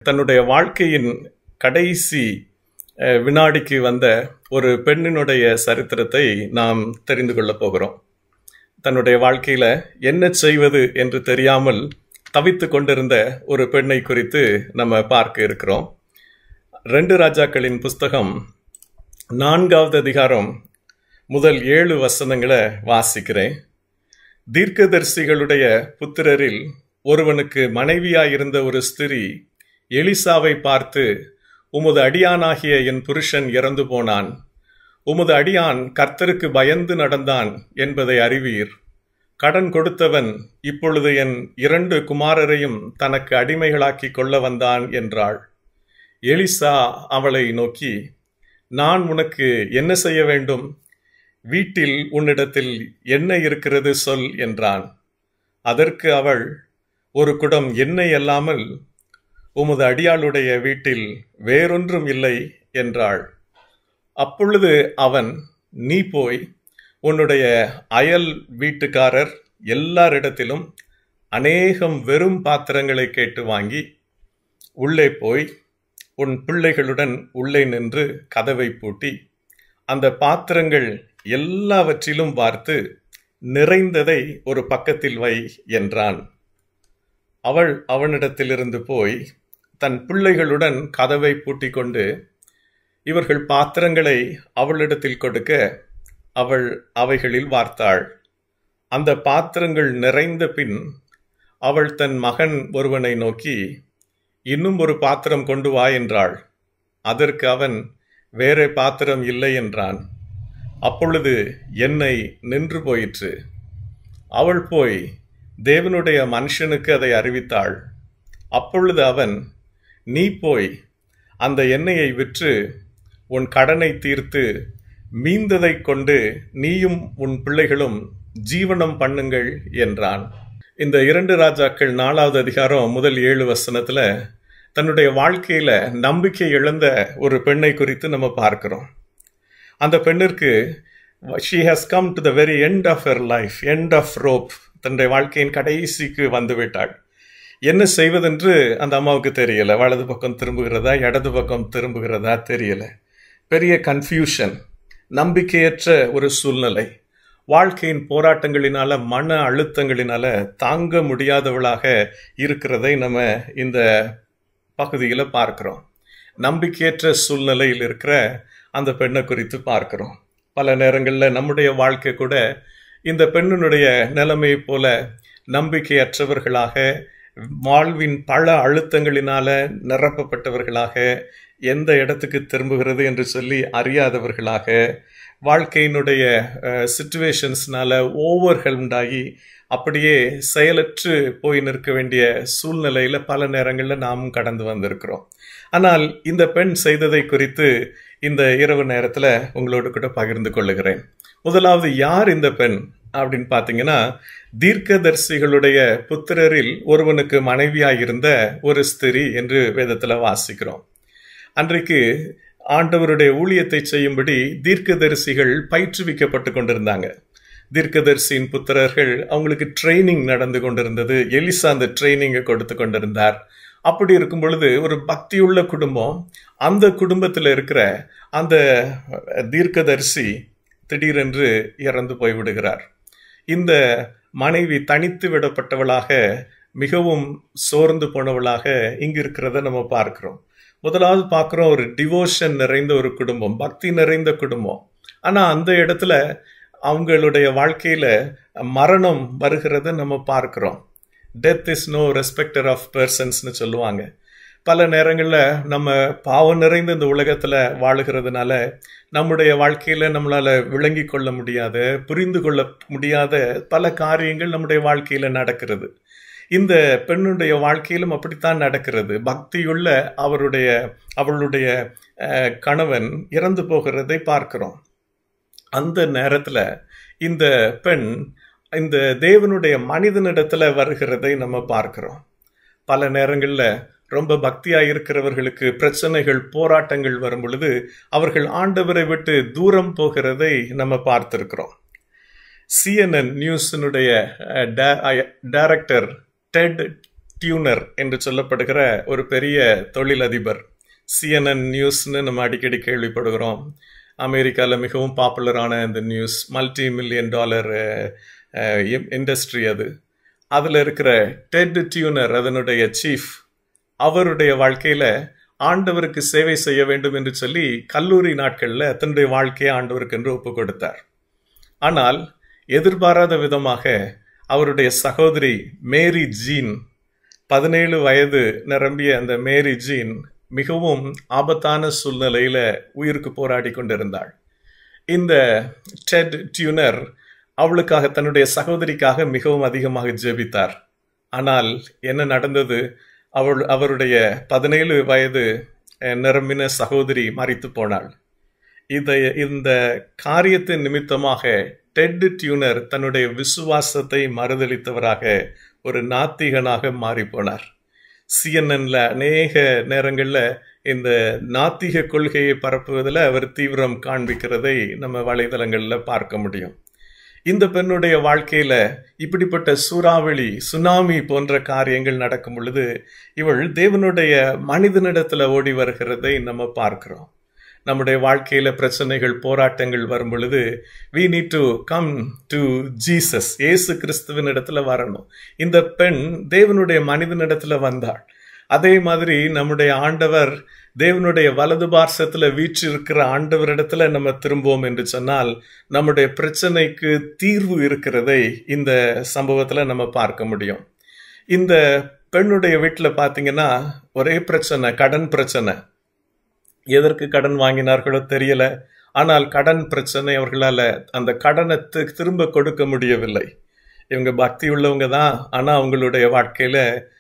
தன்னுடைய வாழ்க்கையின் கடைசி அஹ், வினாடிக்கு வந்த ஒரு பெண்ணினுடைய சரித்திரத்தை நாம் தெரிந்து கொள்ளப் போகிறோம் தன்னுடைய வாழ்க்கையில என்ன செய்வது என்று தெரியாமல் தவித்து கொண்டிருந்த ஒரு பெண்ணை குறித்து நம்ம பார்க்க இருக்கிறோம் ரெண்டு ராஜாக்களின் புஸ்தகம் நான்காவது அதிகாரம் முதல் ஏழு வசனங்களை வாசிக்கிறேன் தீர்க்கதரிசிகளுடைய புத்திரரில் ஒருவனுக்கு மனைவியாயிருந்த ஒரு ஸ்திரீ எலிசாவை பார்த்து உமது அடியானாகிய என் புருஷன் இறந்து போனான் உமது அடியான் கர்த்தருக்கு பயந்து நடந்தான் என்பதை அறிவீர் கடன் கொடுத்தவன் இப்பொழுது என் இரண்டு குமாரரையும் தனக்கு அடிமைகளாக்கி கொள்ள வந்தான் என்றாள் எலிசா அவளை நோக்கி நான் உனக்கு என்ன செய்ய வேண்டும் வீட்டில் உன்னிடத்தில் என்ன இருக்கிறது சொல் என்றான் அதற்கு அவள் ஒரு குடம் எண்ணெய் அல்லாமல் உமது அடியாளுடைய வீட்டில் வேறொன்றும் இல்லை என்றாள் அப்பொழுது அவன் நீ போய் உன்னுடைய அயல் வீட்டுக்காரர் எல்லாரிடத்திலும் அநேகம் வெறும் பாத்திரங்களை கேட்டு வாங்கி உள்ளே போய் உன் பிள்ளைகளுடன் உள்ளே நின்று கதவை பூட்டி அந்த பாத்திரங்கள் எல்லாவற்றிலும் பார்த்து நிறைந்ததை ஒரு பக்கத்தில் வை என்றான் அவள் அவனிடத்திலிருந்து போய் தன் பிள்ளைகளுடன் கதவை பூட்டிக் கொண்டு இவர்கள் பாத்திரங்களை அவளிடத்தில் கொடுக்க அவள் அவைகளில் வார்த்தாள் அந்த பாத்திரங்கள் நிறைந்த பின் அவள் தன் மகன் ஒருவனை நோக்கி இன்னும் ஒரு பாத்திரம் கொண்டு வா என்றாள் அதற்கு அவன் வேறே பாத்திரம் இல்லை என்றான் அப்பொழுது எண்ணெய் நின்று போயிற்று அவள் போய் தேவனுடைய மனுஷனுக்கு அதை அறிவித்தாள் அப்பொழுது அவன் நீ போய் அந்த எண்ணெயை விற்று உன் கடனை தீர்த்து மீந்ததைக் கொண்டு நீயும் உன் பிள்ளைகளும் ஜீவனம் பண்ணுங்கள் என்றான் இந்த இரண்டு ராஜாக்கள் நாலாவது அதிகாரம் முதல் ஏழு வசனத்துல தன்னுடைய வாழ்க்கையில நம்பிக்கை இழந்த ஒரு பெண்ணை குறித்து நம்ம பார்க்கிறோம் அந்த பெண்ணிற்கு she has come to the very end of her life end of rope தன்னுடைய வாழ்க்கையின் கடைசிக்கு வந்து விட்டாள் என்ன செய்வதென்று அந்த அம்மாவுக்கு தெரியல வலது பக்கம் திரும்புகிறதா இடது பக்கம் திரும்புகிறதா தெரியல பெரிய கன்ஃபியூஷன் நம்பிக்கையற்ற ஒரு சூழ்நிலை வாழ்க்கையின் போராட்டங்களினால மன அழுத்தங்களினால தாங்க முடியாதவளாக இருக்கிறதை நம்ம இந்த பகுதியில் பார்க்கிறோம் நம்பிக்கையற்ற சூழ்நிலையில் இருக்கிற அந்த பெண்ணை குறித்து பார்க்கிறோம் பல நேரங்களில் நம்முடைய வாழ்க்கை கூட இந்த பெண்ணினுடைய நிலைமையை போல நம்பிக்கையற்றவர்களாக வாழ்வின் பல அழுத்தங்களினால நிரப்பப்பட்டவர்களாக எந்த இடத்துக்கு திரும்புகிறது என்று சொல்லி அறியாதவர்களாக வாழ்க்கையினுடைய சுச்சுவேஷன்ஸ்னால ஓவர்ஹெல்ம்டாகி அப்படியே செயலற்று போய் நிற்க வேண்டிய சூழ்நிலையில பல நேரங்களில் நாமும் கடந்து வந்திருக்கிறோம் ஆனால் இந்த பெண் செய்ததை குறித்து இந்த இரவு நேரத்தில் உங்களோடு கூட பகிர்ந்து கொள்ளுகிறேன் முதலாவது யார் இந்த பெண் அப்படின்னு பார்த்தீங்கன்னா தீர்க்கதரிசிகளுடைய புத்திரரில் ஒருவனுக்கு மனைவியாயிருந்த ஒரு ஸ்திரி என்று வேதத்தில் வாசிக்கிறோம் அன்றைக்கு ஆண்டவருடைய ஊழியத்தை செய்யும்படி தீர்க்கதரிசிகள் பயிற்றுவிக்கப்பட்டு கொண்டிருந்தாங்க தீர்க்கதரிசியின் புத்திரர்கள் அவங்களுக்கு ட்ரைனிங் நடந்து கொண்டிருந்தது எலிசா அந்த ட்ரைனிங்கை கொடுத்து கொண்டிருந்தார் அப்படி இருக்கும் பொழுது ஒரு பக்தியுள்ள குடும்பம் அந்த குடும்பத்தில் இருக்கிற அந்த தீர்க்கதரிசி திடீரென்று இறந்து போய்விடுகிறார் இந்த மனைவி தனித்து விடப்பட்டவளாக மிகவும் சோர்ந்து போனவளாக இங்கு இருக்கிறத நம்ம பார்க்கிறோம் முதலாவது பார்க்குறோம் ஒரு டிவோஷன் நிறைந்த ஒரு குடும்பம் பக்தி நிறைந்த குடும்பம் ஆனால் அந்த இடத்துல அவங்களுடைய வாழ்க்கையில மரணம் வருகிறத நம்ம பார்க்கிறோம் death is no respecter of பர்சன்ஸ்னு சொல்லுவாங்க பல நேரங்களில் நம்ம பாவம் நிறைந்த இந்த உலகத்தில் வாழுகிறதுனால நம்முடைய வாழ்க்கையில் நம்மளால் விளங்கி கொள்ள முடியாத புரிந்து கொள்ள முடியாத பல காரியங்கள் நம்முடைய வாழ்க்கையில் நடக்கிறது இந்த பெண்ணுடைய வாழ்க்கையிலும் அப்படித்தான் நடக்கிறது பக்தியுள்ள அவருடைய அவளுடைய கணவன் இறந்து போகிறதை பார்க்கிறோம் அந்த நேரத்தில் இந்த பெண் இந்த தேவனுடைய மனிதனிடத்துல வருகிறதை நம்ம பார்க்கிறோம் பல நேரங்களில் ரொம்ப பக்தியா இருக்கிறவர்களுக்கு பிரச்சனைகள் போராட்டங்கள் வரும் பொழுது அவர்கள் ஆண்டவரை விட்டு தூரம் போகிறதை நம்ம பார்த்திருக்கிறோம் சிஎன்என் நியூஸினுடைய டைரக்டர் டெட் டியூனர் என்று சொல்லப்படுகிற ஒரு பெரிய தொழிலதிபர் சிஎன்என் நியூஸ்னு நம்ம அடிக்கடி கேள்விப்படுகிறோம் அமெரிக்காவில் மிகவும் பாப்புலரான இந்த news multi million dollar industry அது அதில் இருக்கிற டெட் டியூனர் அதனுடைய சீஃப் அவருடைய வாழ்க்கையில் ஆண்டவருக்கு சேவை செய்ய வேண்டும் என்று சொல்லி கல்லூரி நாட்களில் தன்னுடைய வாழ்க்கையை ஆண்டவருக்கு என்று ஒப்பு கொடுத்தார் ஆனால் எதிர்பாராத விதமாக அவருடைய சகோதரி மேரி ஜீன் பதினேழு வயது நிரம்பிய அந்த மேரி ஜீன் மிகவும் ஆபத்தான சூழ்நிலையில உயிருக்கு போராடி கொண்டிருந்தாள் இந்த டெட் டியூனர் அவளுக்காக தன்னுடைய சகோதரிக்காக மிகவும் அதிகமாக ஜெபித்தார் ஆனால் என்ன நடந்தது அவள் அவருடைய பதினேழு வயது நிரம்பின சகோதரி மறித்து போனாள் இதை இந்த காரியத்தின் நிமித்தமாக டெட் டியூனர் தன்னுடைய விசுவாசத்தை மறுதளித்தவராக ஒரு நாத்திகனாக மாறி போனார் சிஎன்என்ல அநேக நேரங்களில் இந்த நாத்திக கொள்கையை பரப்புவதில் அவர் தீவிரம் காண்பிக்கிறதை நம்ம வலைதளங்களில் பார்க்க முடியும் இந்த பெண்ணுடைய வாழ்க்கையில இப்படிப்பட்ட சூறாவளி சுனாமி போன்ற காரியங்கள் நடக்கும் பொழுது இவள் தேவனுடைய மனிதனிடத்துல ஓடி வருகிறதை நம்ம பார்க்கிறோம் நம்முடைய வாழ்க்கையில பிரச்சனைகள் போராட்டங்கள் வரும் பொழுது we need to come to Jesus ஏசு கிறிஸ்துவின் இடத்துல வரணும் இந்த பெண் தேவனுடைய மனிதனிடத்துல வந்தாள் அதே மாதிரி நம்முடைய ஆண்டவர் தேவனுடைய வலது பார்சத்துல வீற்றிருக்கிற ஆண்டவரிடத்துல நம்ம திரும்புவோம் என்று சொன்னால் நம்முடைய பிரச்சனைக்கு தீர்வு இருக்கிறதை இந்த சம்பவத்துல நம்ம பார்க்க முடியும் இந்த பெண்ணுடைய வீட்டில் பார்த்தீங்கன்னா ஒரே பிரச்சனை கடன் பிரச்சனை எதற்கு கடன் வாங்கினார்களோ தெரியல ஆனால் கடன் பிரச்சனை அவர்களால் அந்த கடனை திரும்ப கொடுக்க முடியவில்லை இவங்க பக்தி உள்ளவங்க தான் ஆனால் அவங்களுடைய வாழ்க்கையில்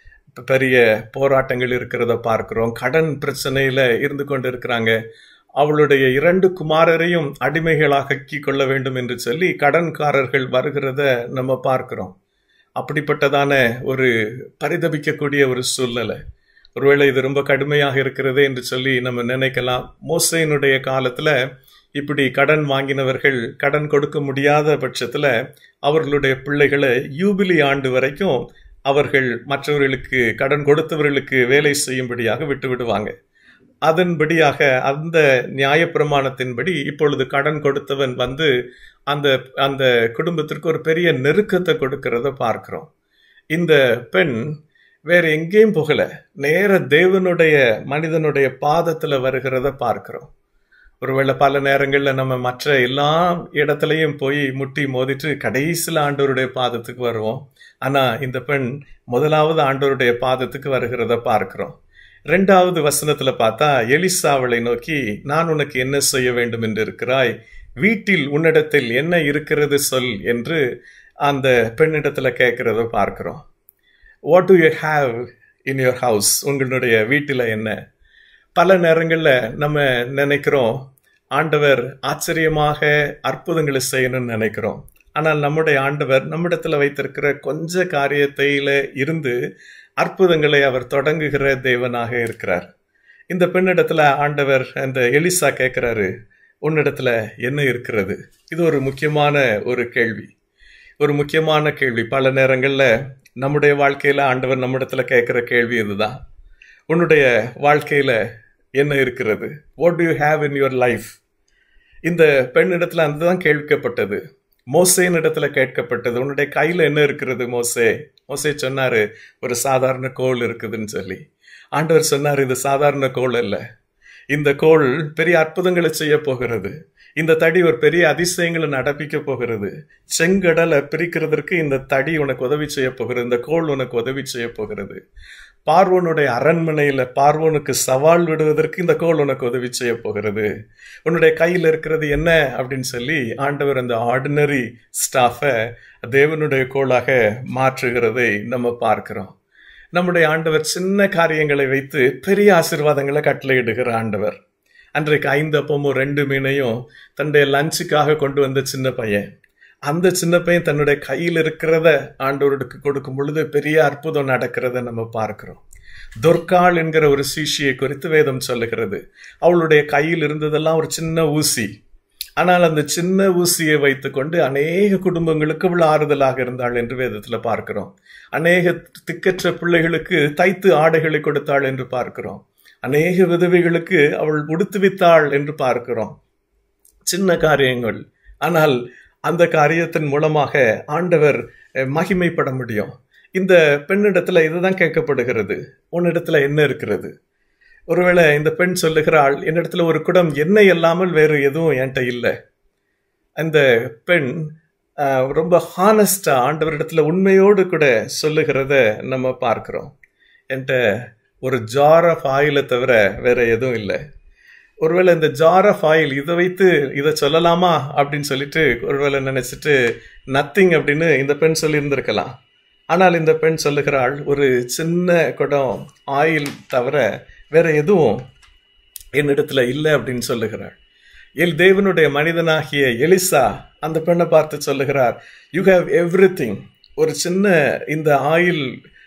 பெரிய போராட்டங்கள் இருக்கிறத பார்க்கிறோம் கடன் பிரச்சனையில இருந்து கொண்டு இருக்கிறாங்க அவளுடைய இரண்டு குமாரரையும் அடிமைகளாக்கி கொள்ள வேண்டும் என்று சொல்லி கடன்காரர்கள் வருகிறத நம்ம பார்க்கிறோம் அப்படிப்பட்டதான ஒரு பரிதபிக்கக்கூடிய ஒரு சூழ்நிலை ஒருவேளை இது ரொம்ப கடுமையாக இருக்கிறது என்று சொல்லி நம்ம நினைக்கலாம் மோசையினுடைய காலத்துல இப்படி கடன் வாங்கினவர்கள் கடன் கொடுக்க முடியாத பட்சத்துல அவர்களுடைய பிள்ளைகளை யூபிலி ஆண்டு வரைக்கும் அவர்கள் மற்றவர்களுக்கு கடன் கொடுத்தவர்களுக்கு வேலை செய்யும்படியாக விட்டு விடுவாங்க அதன்படியாக அந்த நியாயப்பிரமாணத்தின்படி இப்பொழுது கடன் கொடுத்தவன் வந்து அந்த அந்த குடும்பத்திற்கு ஒரு பெரிய நெருக்கத்தை கொடுக்கிறத பார்க்கிறோம் இந்த பெண் வேற எங்கேயும் போகல நேர தேவனுடைய மனிதனுடைய பாதத்துல வருகிறத பார்க்கிறோம் ஒருவேளை பல நேரங்களில் நம்ம மற்ற எல்லா இடத்துலையும் போய் முட்டி மோதிட்டு கடைசியில் ஆண்டவருடைய பாதத்துக்கு வருவோம் ஆனால் இந்த பெண் முதலாவது ஆண்டவருடைய பாதத்துக்கு வருகிறத பார்க்கிறோம் ரெண்டாவது வசனத்துல பார்த்தா எலிசாவளை நோக்கி நான் உனக்கு என்ன செய்ய வேண்டும் என்று இருக்கிறாய் வீட்டில் உன்னிடத்தில் என்ன இருக்கிறது சொல் என்று அந்த பெண்ணிடத்துல கேட்கிறத பார்க்கிறோம் what do you have in your house உங்களுடைய வீட்டில் என்ன பல நேரங்களில் நம்ம நினைக்கிறோம் ஆண்டவர் ஆச்சரியமாக அற்புதங்களை செய்யணும்னு நினைக்கிறோம் ஆனால் நம்முடைய ஆண்டவர் நம்மிடத்தில் வைத்திருக்கிற கொஞ்ச காரியத்தையில இருந்து அற்புதங்களை அவர் தொடங்குகிற தேவனாக இருக்கிறார் இந்த பெண்ணிடத்துல ஆண்டவர் அந்த எலிசா கேட்கிறாரு உன்னிடத்துல என்ன இருக்கிறது இது ஒரு முக்கியமான ஒரு கேள்வி ஒரு முக்கியமான கேள்வி பல நேரங்களில் நம்முடைய வாழ்க்கையில ஆண்டவர் நம்மிடத்துல கேட்கிற கேள்வி இதுதான் உன்னுடைய வாழ்க்கையில என்ன இருக்கிறது what do you have in your life இந்த பெண்ணிடத்துல அதுதான் கேட்கப்பட்டது மோசேன் இடத்துல கேட்கப்பட்டது உன்னுடைய கையில என்ன இருக்கிறது மோசே மோசே சொன்னாரு ஒரு சாதாரண கோல் இருக்குதுன்னு சொல்லி ஆண்டவர் சொன்னார் இது சாதாரண கோல் அல்ல இந்த கோல் பெரிய அற்புதங்களை செய்ய போகிறது இந்த தடி ஒரு பெரிய அதிசயங்களை நடப்பிக்க போகிறது செங்கடலை பிரிக்கிறதற்கு இந்த தடி உனக்கு உதவி செய்ய போகிறது இந்த கோல் உனக்கு உதவி செய்ய போகிறது பார்வோனுடைய அரண்மனையில பார்வோனுக்கு சவால் விடுவதற்கு இந்த கோல் உனக்கு உதவி செய்ய போகிறது உன்னுடைய கையில் இருக்கிறது என்ன அப்படின்னு சொல்லி ஆண்டவர் அந்த ஆர்டினரி ஸ்டாஃபை தேவனுடைய கோளாக மாற்றுகிறதை நம்ம பார்க்கிறோம் நம்முடைய ஆண்டவர் சின்ன காரியங்களை வைத்து பெரிய ஆசிர்வாதங்களை கட்டளையிடுகிற ஆண்டவர் அன்றைக்கு ஐந்து அப்பமும் ரெண்டு மீனையும் தன்னுடைய லஞ்சுக்காக கொண்டு வந்த சின்ன பையன் அந்த சின்ன பையன் தன்னுடைய கையில் இருக்கிறத ஆண்டவருக்கு கொடுக்கும் பொழுது பெரிய அற்புதம் நடக்கிறத நம்ம பார்க்கிறோம் துர்காள் என்கிற ஒரு சீஷியை குறித்து வேதம் சொல்லுகிறது அவளுடைய கையில் இருந்ததெல்லாம் ஒரு சின்ன ஊசி ஆனால் அந்த சின்ன ஊசியை வைத்துக்கொண்டு அநேக குடும்பங்களுக்கு அவள் ஆறுதலாக இருந்தாள் என்று வேதத்துல பார்க்கிறோம் அநேக திக்கற்ற பிள்ளைகளுக்கு தைத்து ஆடைகளை கொடுத்தாள் என்று பார்க்கிறோம் அநேக விதவைகளுக்கு அவள் உடுத்துவித்தாள் என்று பார்க்கிறோம் சின்ன காரியங்கள் ஆனால் அந்த காரியத்தின் மூலமாக ஆண்டவர் அஹ், மகிமைப்பட முடியும் இந்த பெண்ணிடத்துல இதுதான் கேட்கப்படுகிறது உன்னிடத்துல என்ன இருக்கிறது ஒருவேளை இந்த பெண் சொல்லுகிறாள் என்னிடத்துல ஒரு குடம் எண்ணெய் இல்லாமல் வேறு எதுவும் என்கிட்ட இல்லை அந்த பெண் ஆஹ், ரொம்ப ஹானஸ்டா ஆண்டவரிடத்துல உண்மையோடு கூட சொல்லுகிறத நம்ம பார்க்கிறோம் என்கிட்ட ஒரு ஜார் ஆஃப் ஆயிலை தவிர வேற எதுவும் இல்லை ஒருவேளை இந்த ஜார் ஆஃப் ஆயில் இதை வைத்து இதை சொல்லலாமா அப்படின்னு சொல்லிட்டு ஒருவேளை நினைச்சிட்டு நத்திங் அப்படின்னு இந்த பெண் சொல்லியிருந்திருக்கலாம் ஆனால் இந்த பெண் சொல்லுகிறாள் ஒரு சின்ன குடம் ஆயில் தவிர வேற எதுவும் என்னிடத்துல இல்லை அப்படின்னு சொல்லுகிறாள் எல் தேவனுடைய மனிதனாகிய எலிசா அந்த பெண்ணை பார்த்து சொல்லுகிறார் யூ ஹேவ் எவ்ரி ஒரு சின்ன இந்த ஆயில்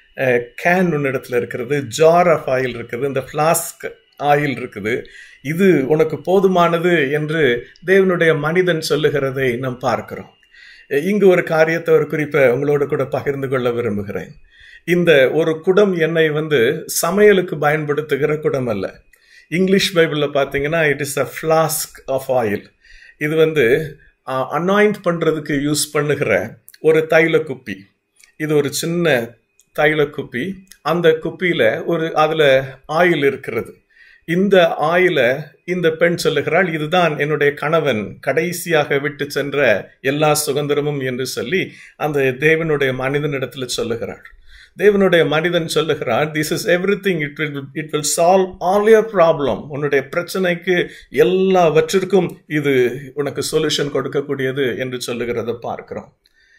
கேன் உன்னிடத்துல இருக்கிறது ஜார் ஆஃப் ஆயில் இருக்குது இந்த ஃப்ளாஸ்க் ஆயில் இருக்குது இது உனக்கு போதுமானது என்று தேவனுடைய மனிதன் சொல்லுகிறதை நாம் பார்க்கிறோம் இங்கு ஒரு காரியத்தை ஒரு குறிப்பை உங்களோடு கூட பகிர்ந்து கொள்ள விரும்புகிறேன் இந்த ஒரு குடம் எண்ணெய் வந்து சமையலுக்கு பயன்படுத்துகிற குடம் அல்ல இங்கிலீஷ் பைபிளில் பார்த்தீங்கன்னா it is a flask of oil இது வந்து அனாயிண்ட் பண்ணுறதுக்கு யூஸ் பண்ணுகிற ஒரு தைல குப்பி இது ஒரு சின்ன தைல குப்பி அந்த குப்பியில் ஒரு அதில் ஆயில் இருக்கிறது இந்த ஆயில இந்த பெண் சொல்லுகிறாள் இதுதான் என்னுடைய கணவன் கடைசியாக விட்டு சென்ற எல்லா சுதந்திரமும் என்று சொல்லி அந்த தேவனுடைய மனிதனிடத்துல சொல்லுகிறாள் தேவனுடைய மனிதன் சொல்லுகிறார் this is everything it will it will solve all your problem உன்னுடைய பிரச்சனைக்கு எல்லாவற்றிற்கும் இது உனக்கு சொல்யூஷன் கொடுக்கக்கூடியது என்று சொல்லுகிறத பார்க்கிறோம்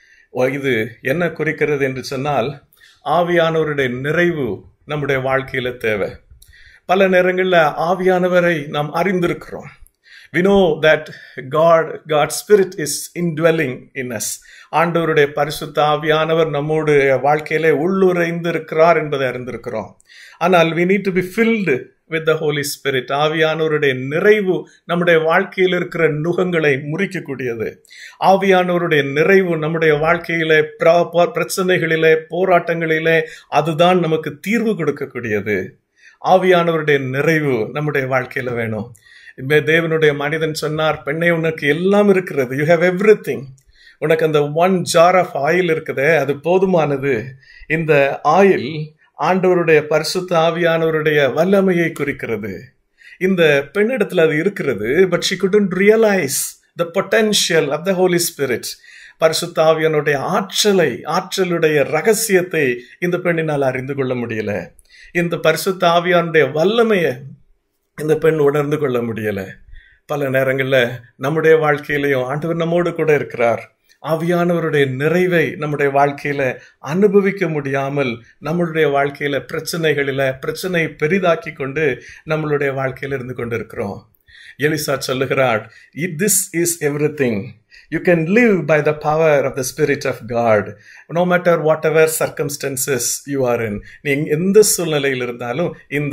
ஓ, இது என்ன குறிக்கிறது என்று சொன்னால் ஆவியானவருடைய நிறைவு நம்முடைய வாழ்க்கையில தேவை பல நேரங்களில் ஆவியானவரை நாம் அறிந்திருக்கிறோம் we know that god god's spirit is indwelling in us ஆண்டவருடைய பரிசுத்த ஆவியானவர் நம்முடைய வாழ்க்கையிலே உள்ளுரைந்து இருக்கிறார் என்பதை அறிந்திருக்கிறோம் ஆனால் we need to be filled with the holy spirit ஆவியானவருடைய நிறைவு நம்முடைய வாழ்க்கையில் இருக்கிற நுகங்களை முறிக்கக்கூடியது ஆவியானவருடைய நிறைவு நம்முடைய வாழ்க்கையிலே பிர- ப- பிரச்சனைகளிலே போராட்டங்களிலே அதுதான் நமக்கு தீர்வு கொடுக்கக்கூடியது ஆவியானவருடைய நிறைவு நம்முடைய வாழ்க்கையில வேணும் இப்ப தேவனுடைய மனிதன் சொன்னார் பெண்ணை உனக்கு எல்லாம் இருக்கிறது யூ ஹேவ் எவ்ரி உனக்கு அந்த ஒன் ஜார் ஆஃப் ஆயில் இருக்குதே அது போதுமானது இந்த ஆயில் ஆண்டவருடைய பரிசுத்த ஆவியானவருடைய வல்லமையை குறிக்கிறது இந்த பெண்ணிடத்துல அது இருக்கிறது but she couldn't realise the potential of the Holy Spirit பரிசுத்த ஆவியானுடைய ஆற்றலை ஆற்றலுடைய ரகசியத்தை இந்த பெண்ணினால் அறிந்து கொள்ள முடியல இந்த பரிசுத்த ஆவியானுடைய வல்லமையை இந்த பெண் உணர்ந்து கொள்ள முடியல பல நேரங்கள்ல நம்முடைய வாழ்க்கையிலையும் ஆண்டவர் நம்மோடு கூட இருக்கிறார் ஆவியானவருடைய நிறைவை நம்முடைய வாழ்க்கையில அனுபவிக்க முடியாமல் நம்மளுடைய வாழ்க்கையில பிரச்சனைகளில பிரச்சனை பெரிதாக்கி கொண்டு நம்மளுடைய வாழ்க்கையில இருந்து கொண்டு இருக்கிறோம் எலிசா சொல்லுகிறார் this is everything you can live by the power of the Spirit of God no matter whatever circumstances you are in நீ எந்த சூழ்நிலையில் இருந்தாலும் இந்த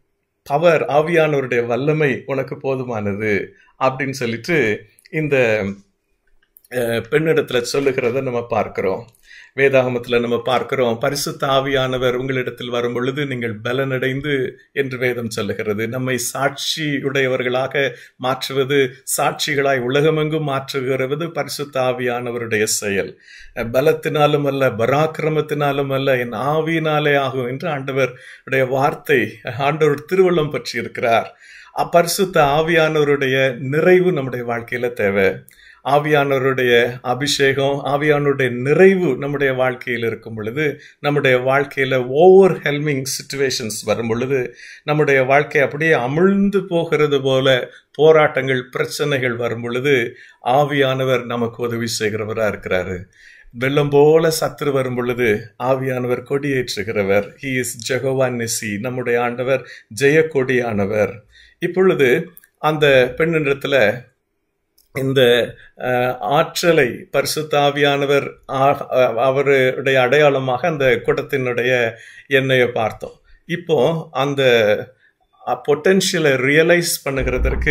பவர் ஆவியானவருடைய வல்லமை உனக்கு போதுமானது அப்படின்னு சொல்லிட்டு இந்த அஹ், பெண்ணிடத்துல சொல்லுகிறத நம்ம பார்க்கிறோம் வேதாகமத்துல நம்ம பார்க்கிறோம் பரிசுத்த ஆவியானவர் உங்களிடத்தில் வரும் பொழுது நீங்கள் பலனடைந்து என்று வேதம் சொல்லுகிறது நம்மை சாட்சி உடையவர்களாக மாற்றுவது சாட்சிகளாய் உலகமெங்கும் மாற்றுகிறது பரிசுத்த ஆவியானவருடைய செயல் அஹ், பலத்தினாலும் அல்ல பராக்கிரமத்தினாலும் அல்ல என் ஆவியினாலே ஆகும் என்று ஆண்டவருடைய வார்த்தை ஆண்டவர் திருவள்ளம் பற்றி இருக்கிறார் அப்பரிசுத்த ஆவியானவருடைய நிறைவு நம்முடைய வாழ்க்கையில தேவை ஆவியானவருடைய அபிஷேகம் ஆவியானவருடைய நிறைவு நம்முடைய வாழ்க்கையில் இருக்கும் பொழுது நம்முடைய வாழ்க்கையில ஓவர் ஹெல்மிங் சுச்சுவேஷன்ஸ் வரும் பொழுது நம்முடைய வாழ்க்கை அப்படியே அமிழ்ந்து போகிறது போல போராட்டங்கள் பிரச்சனைகள் வரும் பொழுது ஆவியானவர் நமக்கு உதவி செய்கிறவரா இருக்கிறாரு வெள்ளம் போல சத்துரு வரும் பொழுது ஆவியானவர் கொடியேற்றுகிறவர் ஹி இஸ் ஜெகவான் நெசி நம்முடைய ஆண்டவர் ஜெய கொடியானவர் இப்பொழுது அந்த பெண்ணிடத்துல இந்த அஹ், ஆற்றலை பரிசுத்தாவியானவர் ஆ- அ- அவருடைய அடையாளமாக அந்த குடத்தினுடைய எண்ணெயை பார்த்தோம் இப்போ அந்த பொட்டென்ஷியலை ரியலைஸ் பண்ணுகிறதற்கு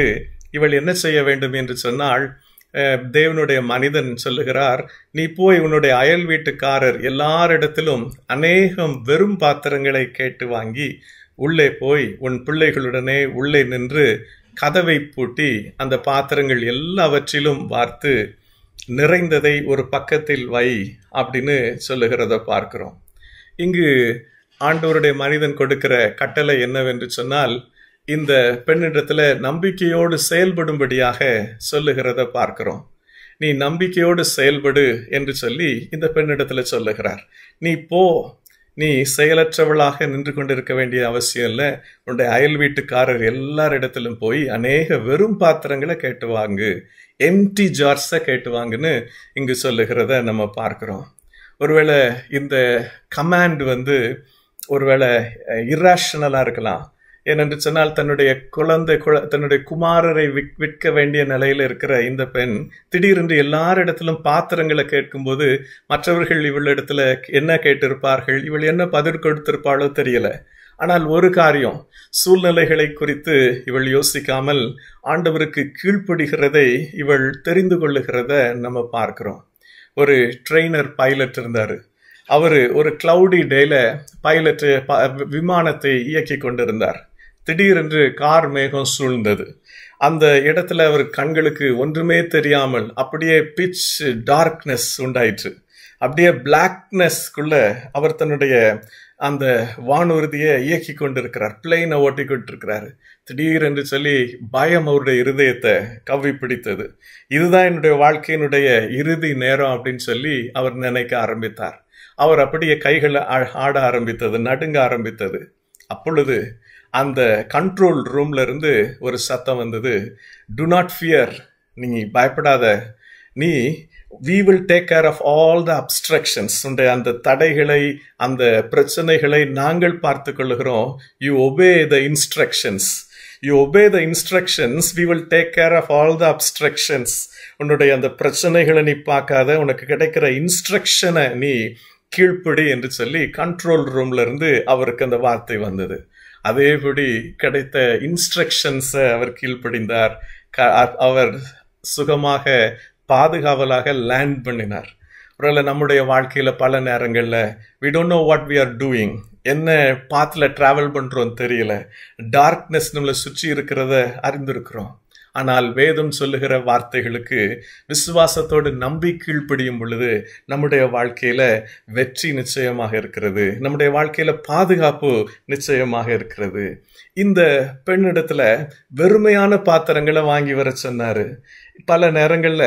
இவள் என்ன செய்ய வேண்டும் என்று சொன்னால் அஹ், தேவனுடைய மனிதன் சொல்லுகிறார் நீ போய் உன்னுடைய அயல் வீட்டுக்காரர் எல்லாரிடத்திலும் அநேகம் வெறும் பாத்திரங்களை கேட்டு வாங்கி உள்ளே போய் உன் பிள்ளைகளுடனே உள்ளே நின்று கதவை பூட்டி அந்த பாத்திரங்கள் எல்லாவற்றிலும் வார்த்து நிறைந்ததை ஒரு பக்கத்தில் வை அப்படின்னு சொல்லுகிறத பார்க்கிறோம் இங்கு ஆண்டவருடைய மனிதன் கொடுக்கிற கட்டளை என்னவென்று சொன்னால் இந்த பெண்ணிடத்துல நம்பிக்கையோடு செயல்படும்படியாக சொல்லுகிறத பார்க்கிறோம் நீ நம்பிக்கையோடு செயல்படு என்று சொல்லி இந்த பெண்ணிடத்துல சொல்லுகிறார் நீ போ நீ செயலற்றவளாக நின்று கொண்டிருக்க வேண்டிய அவசியம் இல்லை உன்னுடைய அயல் வீட்டுக்காரர் எல்லாரிடத்திலும் போய் அநேக வெறும் பாத்திரங்களை கேட்டு வாங்கு எம்டி ஜார்ஸை கேட்டு வாங்குன்னு இங்கு சொல்லுகிறத நம்ம பார்க்கிறோம் ஒருவேளை இந்த கமாண்ட் வந்து ஒருவேளை இர்ராஷனலாக இருக்கலாம் ஏனென்று சொன்னால் தன்னுடைய குழந்தை குழ- தன்னுடைய குமாரரை விக்- விற்க வேண்டிய நிலையில் இருக்கிற இந்த பெண் திடீரென்று எல்லாரிடத்திலும் பாத்திரங்களை கேட்கும்போது மற்றவர்கள் இவளிடத்துல என்ன கேட்டிருப்பார்கள் இவள் என்ன பதில் கொடுத்திருப்பாளோ தெரியல ஆனால் ஒரு காரியம் சூழ்நிலைகளை குறித்து இவள் யோசிக்காமல் ஆண்டவருக்கு கீழ்ப்படுகிறதை இவள் தெரிந்து கொள்ளுகிறத நம்ம பார்க்கிறோம் ஒரு ட்ரெயினர் பைலட் இருந்தார் அவர் ஒரு கிளவுடி டேல பைலட் விமானத்தை இயக்கி கொண்டிருந்தார் திடீரென்று கார் மேகம் சூழ்ந்தது அந்த இடத்துல அவர் கண்களுக்கு ஒன்றுமே தெரியாமல் அப்படியே பிச் டார்க்னஸ் உண்டாயிற்று அப்படியே பிளாக்னஸ்க்குள்ள அவர் தன்னுடைய அந்த வானூர்தியை இயக்கி கொண்டிருக்கிறார் பிளெயினை ஓட்டி கொண்டிருக்கிறார் திடீரென்று சொல்லி பயம் அவருடைய இருதயத்தை கவ்வி பிடித்தது இதுதான் என்னுடைய வாழ்க்கையினுடைய இறுதி நேரம் அப்படின்னு சொல்லி அவர் நினைக்க ஆரம்பித்தார் அவர் அப்படியே கைகளை ஆ- ஆட ஆரம்பித்தது நடுங்க ஆரம்பித்தது அப்பொழுது அந்த கண்ட்ரோல் ரூம்ல இருந்து ஒரு சத்தம் வந்தது டு நாட் ஃபியர் நீ பயப்படாத நீ we will take care of all the obstructions உன்னுடைய அந்த தடைகளை அந்த பிரச்சனைகளை நாங்கள் பார்த்து கொள்ளுகிறோம் you obey the instructions you obey the instructions we will take care of all the obstructions உன்னுடைய அந்த பிரச்சனைகளை நீ பார்க்காத உனக்கு கிடைக்கிற இன்ஸ்ட்ரக்ஷனை நீ கீழ்ப்படி என்று சொல்லி கண்ட்ரோல் ரூம்ல இருந்து அவருக்கு அந்த வார்த்தை வந்தது அதேபடி கிடைத்த இன்ஸ்ட்ரக்ஷன்ஸை அவர் கீழ்ப்படிந்தார் க- அ- அவர் சுகமாக பாதுகாவலாக லேண்ட் பண்ணினார் ஒருவேளை நம்முடைய வாழ்க்கையில பல நேரங்கள்ல we don't know what we are doing என்ன பாத்துல டிராவல் பண்றோம் தெரியல டார்க்னஸ் நம்மளை சுற்றி இருக்கிறத அறிந்திருக்கிறோம் ஆனால் வேதம் சொல்லுகிற வார்த்தைகளுக்கு விசுவாசத்தோடு நம்பி கீழ்ப்படியும் பொழுது நம்முடைய வாழ்க்கையில வெற்றி நிச்சயமாக இருக்கிறது நம்முடைய வாழ்க்கையில பாதுகாப்பு நிச்சயமாக இருக்கிறது இந்த பெண்ணிடத்துல வெறுமையான பாத்திரங்களை வாங்கி வர சொன்னாரு பல நேரங்கள்ல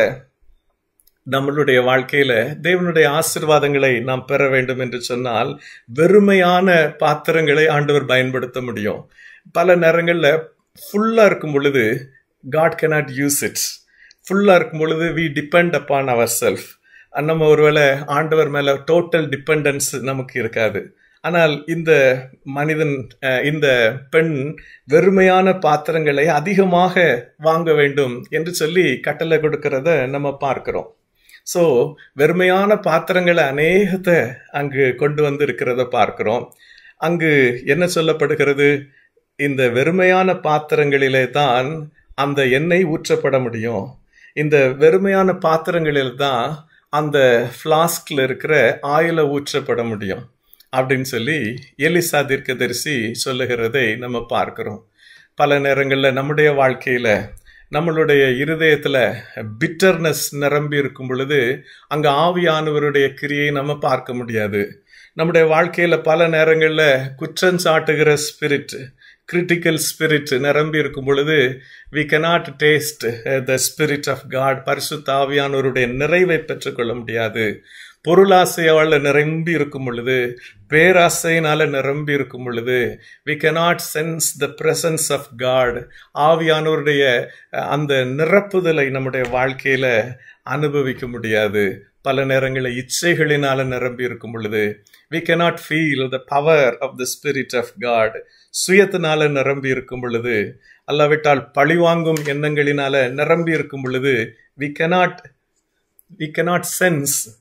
நம்மளுடைய வாழ்க்கையில தேவனுடைய ஆசிர்வாதங்களை நாம் பெற வேண்டும் என்று சொன்னால் வெறுமையான பாத்திரங்களை ஆண்டவர் பயன்படுத்த முடியும் பல நேரங்கள்ல ஃபுல்லா இருக்கும் பொழுது காட் cannot யூஸ் இட் ஃபுல்லா இருக்கும் பொழுது we depend upon our self நம்ம ஒருவேளை ஆண்டவர் மேல டோட்டல் டிபெண்டன்ஸ் நமக்கு இருக்காது ஆனால் இந்த மனிதன் அஹ், இந்த பெண் வெறுமையான பாத்திரங்களை அதிகமாக வாங்க வேண்டும் என்று சொல்லி கட்டளை கொடுக்கிறத நம்ம பார்க்கிறோம் ஸோ வெறுமையான பாத்திரங்களை அநேகத்தை அங்கு கொண்டு வந்து இருக்கிறத பார்க்கிறோம் அங்கு என்ன சொல்லப்படுகிறது இந்த வெறுமையான பாத்திரங்களிலே தான் அந்த எண்ணெய் ஊற்றப்பட முடியும் இந்த வெறுமையான பாத்திரங்களில் தான் அந்த ஃப்ளாஸ்கில் இருக்கிற ஆயிலை ஊற்றப்பட முடியும் அப்படின்னு சொல்லி எலிசா தீர்க்கதரிசி சொல்லுகிறதை நம்ம பார்க்கிறோம் பல நேரங்களில் நம்முடைய வாழ்க்கையில நம்மளுடைய இருதயத்துல பிட்டர்னஸ் நிரம்பி இருக்கும் பொழுது அங்க ஆவியானவருடைய கிரியை நம்ம பார்க்க முடியாது நம்முடைய வாழ்க்கையில பல நேரங்கள்ல குற்றம் சாட்டுகிற ஸ்பிரிட் கிரிட்டிக்கல் ஸ்பிரிட் நிரம்பி இருக்கும் பொழுது we cannot taste the Spirit of God பரிசுத்த ஆவியானவருடைய நிறைவை பெற்றுக்கொள்ள முடியாது பொருளாசையால நிரம்பி இருக்கும் பொழுது பேராசையினால நிரம்பி இருக்கும் பொழுது we cannot sense the presence of God ஆவியானவருடைய அஹ், அந்த நிரப்புதலை நம்முடைய வாழ்க்கையில அனுபவிக்க முடியாது பல நேரங்களில் இச்சைகளினால நிரம்பி இருக்கும் பொழுது we cannot feel the power of the Spirit of God சுயத்தினால நிரம்பி இருக்கும் பொழுது அல்லாவிட்டால் பழிவாங்கும் எண்ணங்களினால நிரம்பி இருக்கும் பொழுது we cannot we cannot sense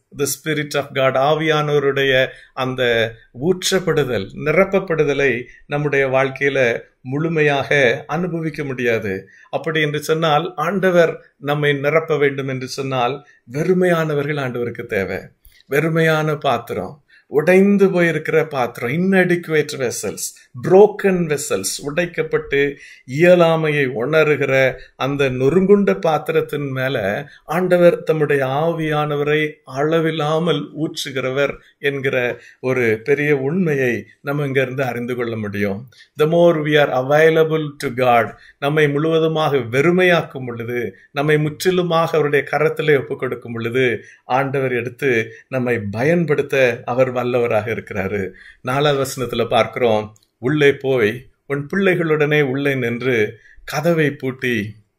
the Spirit of God ஆவியானவருடைய அந்த ஊற்றப்படுதல் நிரப்பப்படுதலை நம்முடைய வாழ்க்கையில முழுமையாக அனுபவிக்க முடியாது அப்படி என்று சொன்னால் ஆண்டவர் நம்மை நிரப்ப வேண்டும் என்று சொன்னால் வெறுமையானவர்கள் ஆண்டவருக்கு தேவை வெறுமையான பாத்திரம் உடைந்து போயிருக்கிற பாத்திரம் இன்னடிக்குவேட் வெசல்ஸ் புரோக்கன் வெசல்ஸ் உடைக்கப்பட்டு இயலாமையை உணர்கிற அந்த நொறுங்குண்ட பாத்திரத்தின் மேல ஆண்டவர் தம்முடைய ஆவியானவரை அளவில்லாமல் ஊற்றுகிறவர் என்கிற ஒரு பெரிய உண்மையை நம்ம இங்க இருந்து அறிந்து கொள்ள முடியும் the more we are available to God நம்மை முழுவதுமாக வெறுமையாக்கும் பொழுது நம்மை முற்றிலுமாக அவருடைய கரத்திலே ஒப்புக் கொடுக்கும் பொழுது ஆண்டவர் எடுத்து நம்மை பயன்படுத்த அவர் வல்லவராக இருக்கிறாரு நாலாவது வசனத்துல பார்க்கிறோம் உள்ளே போய் உன் பிள்ளைகளுடனே உள்ளே நின்று கதவை பூட்டி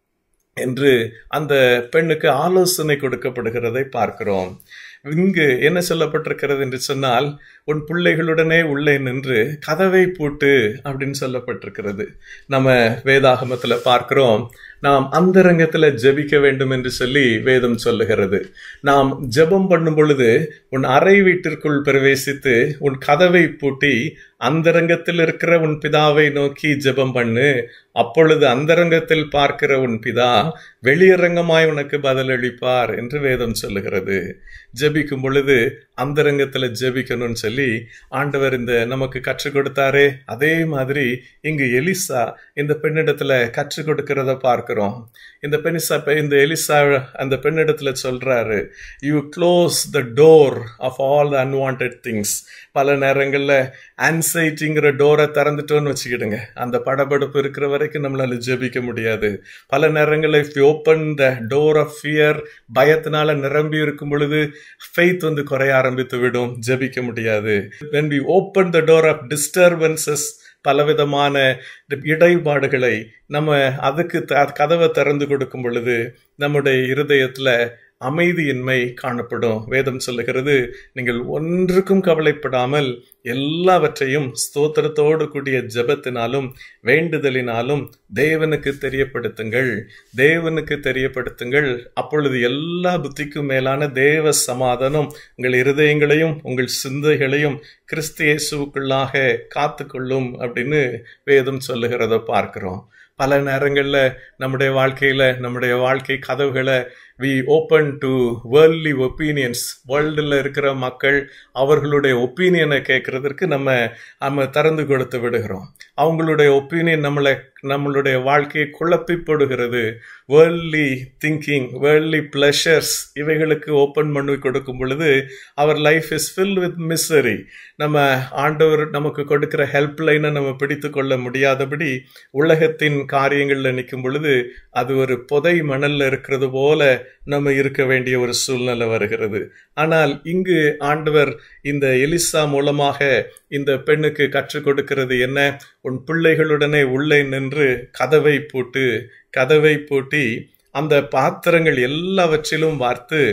என்று அந்த பெண்ணுக்கு ஆலோசனை கொடுக்கப்படுகிறதை பார்க்கிறோம் இங்கு என்ன சொல்லப்பட்டிருக்கிறது என்று சொன்னால் உன் பிள்ளைகளுடனே உள்ளே நின்று கதவை பூட்டு அப்படின்னு சொல்லப்பட்டிருக்கிறது நம்ம வேதாகமத்துல பார்க்கிறோம் நாம் அந்தரங்கத்துல ஜெபிக்க வேண்டும் என்று சொல்லி வேதம் சொல்லுகிறது நாம் ஜெபம் பண்ணும் பொழுது உன் அறை வீட்டிற்குள் பிரவேசித்து உன் கதவை பூட்டி அந்தரங்கத்தில் இருக்கிற உன் பிதாவை நோக்கி ஜெபம் பண்ணு அப்பொழுது அந்தரங்கத்தில் பார்க்கிற உன் பிதா வெளியரங்கமாய் உனக்கு பதிலளிப்பார் என்று வேதம் சொல்லுகிறது ஜெபிக்கும் பொழுது அந்தரங்கத்துல ஜெபிக்கணும்னு சொல்லி ஆண்டவர் இந்த நமக்கு கற்றுக் கொடுத்தாரே அதே மாதிரி இங்கு எலிசா இந்த பெண்ணிடத்துல கற்றுக் கொடுக்கிறத பார்க்கிறோம் இந்த பெனிசா இந்த எலிசா அந்த பெண்ணிடத்துல சொல்றாரு you close the door of all the unwanted things பல நேரங்கள்ல ஆன்சைட்டிங்கிற டோரை திறந்துட்டோன்னு வச்சுக்கிடுங்க அந்த படபடப்பு இருக்கிற வரைக்கும் நம்மளால ஜெபிக்க முடியாது பல நேரங்களில் if open the door of fear பயத்தினால நிரம்பி இருக்கும் பொழுது ஃபெய்த் வந்து குறைய ஆரம்பித்து விடும் ஜெபிக்க முடியாது when we open the door of disturbances பலவிதமான இடைபாடுகளை நம்ம அதுக்கு கதவை திறந்து கொடுக்கும் பொழுது நம்முடைய இருதயத்துல அமைதியின்மை காணப்படும் வேதம் சொல்லுகிறது நீங்கள் ஒன்றுக்கும் கவலைப்படாமல் எல்லாவற்றையும் ஸ்தோத்திரத்தோடு கூடிய ஜபத்தினாலும் வேண்டுதலினாலும் தேவனுக்கு தெரியப்படுத்துங்கள் தேவனுக்கு தெரியப்படுத்துங்கள் அப்பொழுது எல்லா புத்திக்கும் மேலான தேவ சமாதானம் உங்கள் இருதயங்களையும் உங்கள் சிந்தைகளையும் கிறிஸ்து இயேசுக்குள்ளாக காத்துக்கொள்ளும் அப்படின்னு வேதம் சொல்லுகிறத பார்க்கிறோம் பல நேரங்களில் நம்முடைய வாழ்க்கையில் நம்முடைய வாழ்க்கை கதவுகளை we open to worldly opinions வேர்ல்டில் இருக்கிற மக்கள் அவர்களுடைய ஒப்பீனியனை கேட்கறதற்கு நம்ம நம்ம திறந்து கொடுத்து விடுகிறோம் அவங்களுடைய ஒப்பீனியன் நம்மளை நம்மளுடைய வாழ்க்கையை குழப்பி போடுகிறது வேர்ல்ட்லி திங்கிங் வேர்ல்ட்லி பிளஷர்ஸ் இவைகளுக்கு ஓப்பன் பண்ணி கொடுக்கும் பொழுது our life is fill with misery நம்ம ஆண்டவர் நமக்கு கொடுக்கிற ஹெல்ப் லைனை நம்ம பிடித்து கொள்ள முடியாதபடி உலகத்தின் காரியங்களில் நிற்கும் பொழுது அது ஒரு புதை மணல்ல இருக்கிறது போல நம்ம இருக்க வேண்டிய ஒரு சூழ்நிலை வருகிறது ஆனால் இங்கு ஆண்டவர் இந்த எலிசா மூலமாக இந்த பெண்ணுக்கு கற்றுக் கொடுக்கிறது என்ன உன் பிள்ளைகளுடனே உள்ளே நின்று கதவை போட்டு கதவை பூட்டி அந்த பாத்திரங்கள் எல்லாவற்றிலும் வார்த்து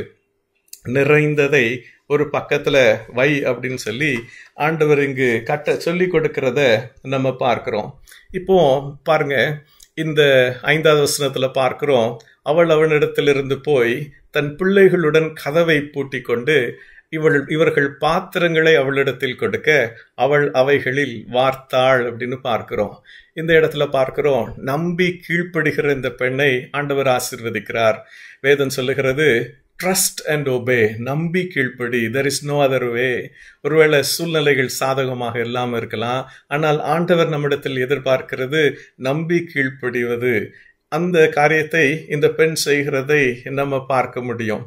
நிறைந்ததை ஒரு பக்கத்துல வை அப்படின்னு சொல்லி ஆண்டவர் இங்கு கட்ட சொல்லி கொடுக்கிறத நம்ம பார்க்கிறோம் இப்போ பாருங்க இந்த ஐந்தாவது வசனத்துல பார்க்கிறோம் அவள் அவனிடத்திலிருந்து போய் தன் பிள்ளைகளுடன் கதவை பூட்டி கொண்டு இவள் இவர்கள் பாத்திரங்களை அவளிடத்தில் கொடுக்க அவள் அவைகளில் வார்த்தாள் அப்படின்னு பார்க்கிறோம் இந்த இடத்துல பார்க்கிறோம் நம்பி கீழ்ப்படுகிற இந்த பெண்ணை ஆண்டவர் ஆசிர்வதிக்கிறார் வேதம் சொல்லுகிறது ட்ரஸ்ட் அண்ட் ஒபே நம்பி கீழ்ப்படி there is no other way ஒருவேளை சூழ்நிலைகள் சாதகமாக இல்லாமல் இருக்கலாம் ஆனால் ஆண்டவர் நம்மிடத்தில் எதிர்பார்க்கிறது நம்பி கீழ்ப்படிவது அந்த காரியத்தை இந்த பெண் செய்கிறதை நம்ம பார்க்க முடியும்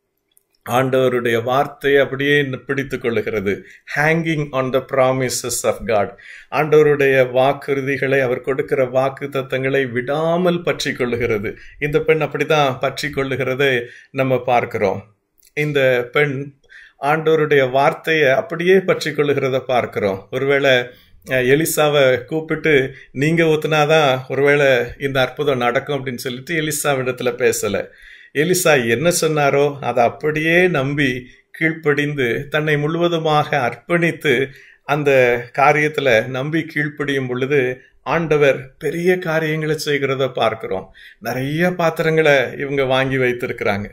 ஆண்டவருடைய வார்த்தையை அப்படியே பிடித்து கொள்ளுகிறது hanging on the promises of God ஆண்டவருடைய வாக்குறுதிகளை அவர் கொடுக்கிற வாக்கு தத்தங்களை விடாமல் பற்றி கொள்ளுகிறது இந்த பெண் அப்படிதான் பற்றி கொள்ளுகிறதை நம்ம பார்க்கிறோம் இந்த பெண் ஆண்டவருடைய வார்த்தையை அப்படியே பற்றி கொள்ளுகிறத பார்க்கிறோம் ஒருவேளை எலிசாவை கூப்பிட்டு நீங்க ஊத்துனாதான் ஒருவேளை இந்த அற்புதம் நடக்கும் அப்படின்னு சொல்லிட்டு எலிசாவிடத்துல பேசல எலிசா என்ன சொன்னாரோ அதை அப்படியே நம்பி கீழ்ப்படிந்து தன்னை முழுவதுமாக அர்ப்பணித்து அந்த காரியத்துல நம்பி கீழ்ப்படியும் பொழுது ஆண்டவர் பெரிய காரியங்களை செய்கிறத பார்க்கிறோம் நிறைய பாத்திரங்களை இவங்க வாங்கி வைத்திருக்கிறாங்க